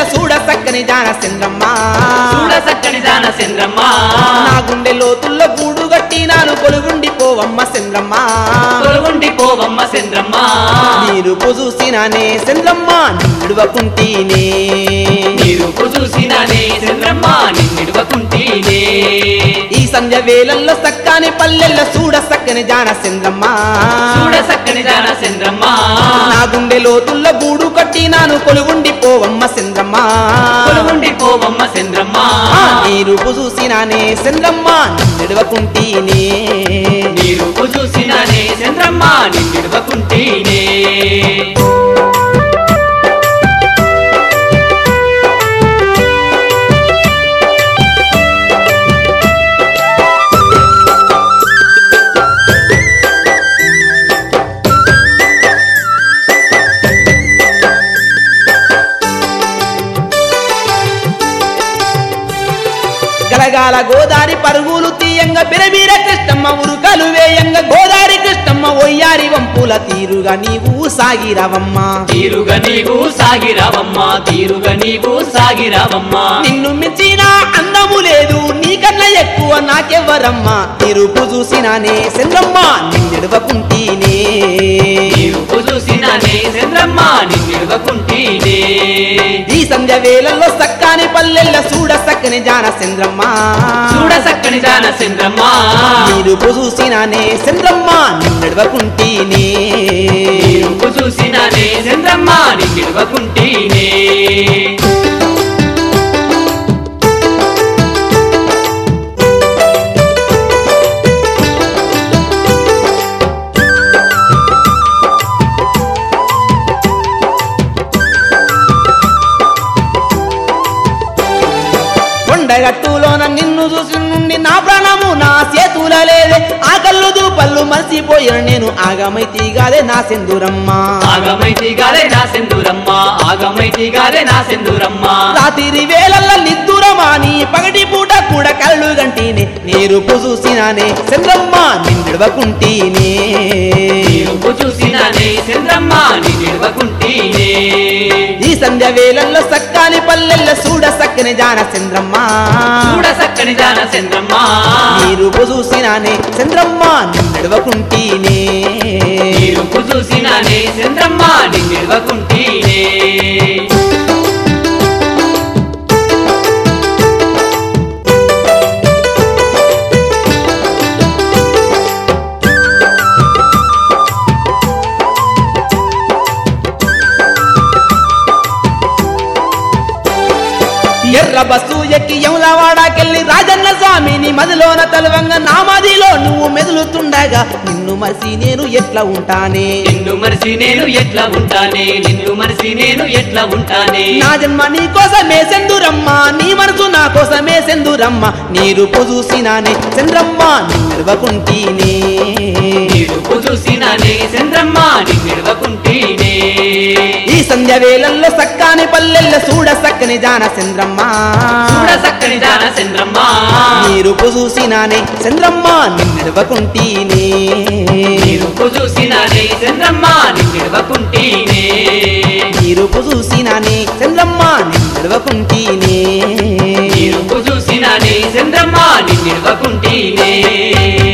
చూడ చక్కని జాన చంద్రమ్మ చూడ చక్కని దాన చంద్రమ్మ నా గుండె లోతుల్లో గూడు గట్టినాను కొలుగుండి పోవమ్మ చంద్రమ్మ తొలగుండి పోవమ్మ చంద్రమ్మ మీరు చూసినానే చంద్రమ్మ నిడువకుంటీనే నీరు చూసినానే చంద్రమ్మ నిన్నిడువకుంటీనే ఈ సంధ్య వేళల్లో సక్కాని పల్లెల్లో చూడ చక్కని జాన చంద్రమ్మ చూడ చక్కని దాన చంద్రమ్మ నా గుండె లోతుల్లో గూడు కట్టినాను కొలుగుండి పోవమ్మ చంద్రమ్మ తొలగుండి పోవమ్మ చంద్రమ్మ ఆ నీరు చూసినానే చంద్రమ్మ నిడువకుంటీనే నీరు చూసినానే చంద్రమ్మ నిన్నిడువకుంటీనే గలగాల గోదారి పరుగులు తీయంగ బిరబీర కృష్ణమ్మ ఉరుకలు వేయంగ గోదారి కృష్ణమ్మ ఒయ్యారి వంపుల తీరుగా నీవు సాగిరవమ్మ తీరుగా నీవు సాగిరావమ్మ తీరుగా నీవు సాగిరావమ్మ నిన్ను మించిన అందము లేదు నీకన్నా ఎక్కువ నాకెవ్వరమ్మా నిరుపు చూసినానే చంద్రమ్మ నిన్నెడవకుంటీనే నీవు చూసినానే చంద్రమ్మ నిన్నిడువకుంటీనే ఈ సంధ్య వేళల్లో సక్కాని పల్లెల్ల చూడ సక్కని జాన చంద్రమ్మ చూడ చక్కని దాన చంద్రమ్మ నిరుపు చూసినానే చంద్రమ్మ నిన్నెడవకుంటీనే నీవు చూసినానే చంద్రమ్మ నిన్నిడువకుంటీనే కొండగట్టులోన నిన్ను చూసి నుండి నా ప్రాణము నా చేతుల లేదే ఆ కళ్ళు దూపళ్ళు మర్చిపోయిన నేను ఆగమైతి గాదే నా సెందురమ్మ ఆగమైతి గాలే నా సెందురమ్మ ఆగమైతి గాలే నా సెందురమ్మ రాత్రి వేళల్ల నిద్దురమాని పగటి పూట కూడా కళ్ళు గంటిని నీరుపు చూసినానే చంద్రమ్మ నిన్నడవకుంటీనే నీవు చూసినానే చంద్రమ్మ నిన్నిడువకుంటీనే ఈ సంధ్య వేళల్లో సక్కాని పల్లెల్లో చూడ సక్కని జాన చంద్రమ్మ చూడ చక్కని దాన చంద్రమ్మ నీరుపు చూసినానే చంద్రమ్మ నిన్నడవకుంటీనే నీవు చూసినానే చంద్రమ్మ నిన్నిడువకుంటీనే ఎర్ర బస్సు ఎక్కి యములవాడకెళ్ళి రాజన్న స్వామిని మదిలోన తలవంగ నా మదిలో నువ్వు మెదులుతుండగా నిన్ను మరిసి నేను ఎట్లా ఉంటానే నిన్ను మరిసి నేను ఎట్లా ఉంటానే నిన్ను మరిసి నేను ఎట్లా ఉంటానే నా జన్మ నీ కోసమే సెందురమ్మ నీ మనసు నా కోసమే సెందురమ్మ నీ రూపు చూసినానే చంద్రమ్మ నిలవకుంటీనే నీరు చూసినానే చంద్రమ్మ నిన్నిడువకుంటీనే ఈ సంధ్య వేళల్లో సక్కాని పల్లెల్లో చూడ సక్కని జాన చంద్రమ్మ చూడ చక్కని దాన చంద్రమ్మ నీ రూపు చూసినానే చంద్రమ్మ నిలవకుంటీనే నీరు చూసినానే చంద్రమ్మ నిన్నిడువకుంటీనే నీ రూపు చూసినానే చంద్రమ్మ నిలవకుంటీనే నీరు చూసినానే చంద్రమ్మ నిన్నిడువకుంటీనే